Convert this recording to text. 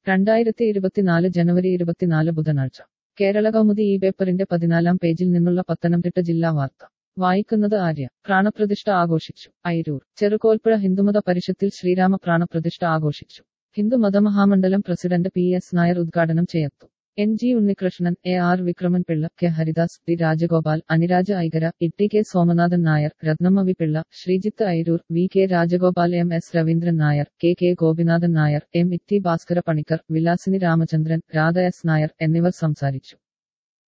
രണ്ടായിരത്തി ഇരുപത്തിനാല് ജനുവരി ഇരുപത്തിനാല് ബുധനാഴ്ച കേരള കൗമുദി ഈ പേപ്പറിന്റെ പതിനാലാം പേജിൽ നിന്നുള്ള പത്തനംതിട്ട ജില്ലാ വാർത്ത വായിക്കുന്നത് ആര്യ പ്രാണപ്രതിഷ്ഠ ആഘോഷിച്ചു ഐരൂർ ചെറുകോൽപ്പുഴ ഹിന്ദുമത പരിഷത്തിൽ ശ്രീരാമ പ്രാണപ്രതിഷ്ഠ ആഘോഷിച്ചു ഹിന്ദുമത മഹാമണ്ഡലം പ്രസിഡന്റ് പി എസ് നായർ ഉദ്ഘാടനം ചെയ്യത്തു N G Unnikrishnan A R Vikraman Pillai K Haridas P Rajagopal Aniraja Aikara Itty K Somanathan Nair Rathnamma V Pillai Sreejith Airoor V K Rajagopal M S Raveendran Nair K K Gopinathan Nair M Itty Bhaskara Panicker Vilasini Ramachandran Radha S Nair എന്നിവർ സംസാരിച്ചു